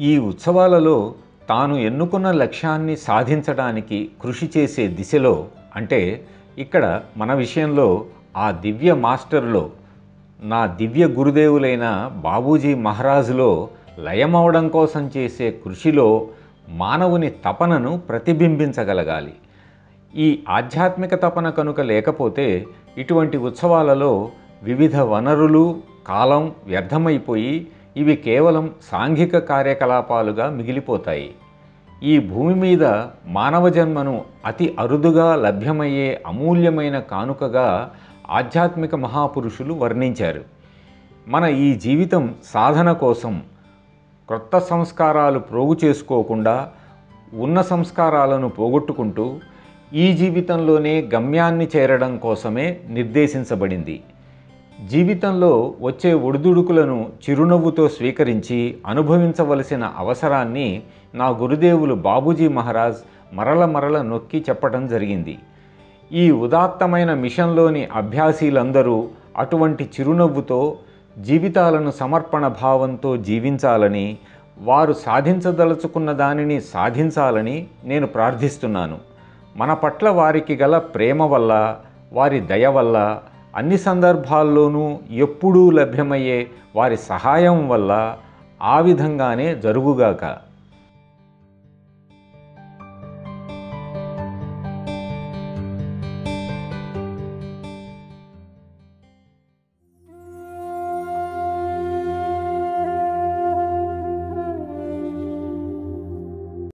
ఈ ఉత్సవాలలో తాను ఎన్నుకున్న లక్ష్యాన్ని సాధించడానికి కృషి చేసే దిశలో అంటే ఇక్కడ మన విషయంలో ఆ దివ్య మాస్టర్లో నా దివ్య గురుదేవులైన బాబూజీ మహారాజులో లయమవడం కోసం చేసే కృషిలో మానవుని తపనను ప్రతిబింబించగలగాలి ఈ ఆధ్యాత్మిక తపన కనుక లేకపోతే ఇటువంటి ఉత్సవాలలో వివిధ వనరులు కాలం వ్యర్థమైపోయి ఇవి కేవలం సాంఘిక కార్యకలాపాలుగా మిగిలిపోతాయి ఈ భూమి మీద మానవ జన్మను అతి అరుదుగా లభ్యమయ్యే అమూల్యమైన కానుకగా ఆధ్యాత్మిక మహాపురుషులు వర్ణించారు మన ఈ జీవితం సాధన కోసం క్రొత్త సంస్కారాలు ప్రోగు చేసుకోకుండా ఉన్న సంస్కారాలను పోగొట్టుకుంటూ ఈ జీవితంలోనే గమ్యాన్ని చేరడం కోసమే నిర్దేశించబడింది జీవితంలో వచ్చే ఒడిదుడుకులను చిరునవ్వుతో స్వీకరించి అనుభవించవలసిన అవసరాన్ని నా గురుదేవులు బాబూజీ మహారాజ్ మరల మరల నొక్కి చెప్పడం జరిగింది ఈ ఉదాత్తమైన మిషన్లోని అభ్యాసీలందరూ అటువంటి చిరునవ్వుతో జీవితాలను సమర్పణ భావంతో జీవించాలని వారు సాధించదలుచుకున్న దానిని సాధించాలని నేను ప్రార్థిస్తున్నాను మన పట్ల వారికి గల ప్రేమ వల్ల వారి దయ వల్ల అన్ని సందర్భాల్లోనూ ఎప్పుడూ లభ్యమయ్యే వారి సహాయం వల్ల ఆ విధంగానే జరుగుగాక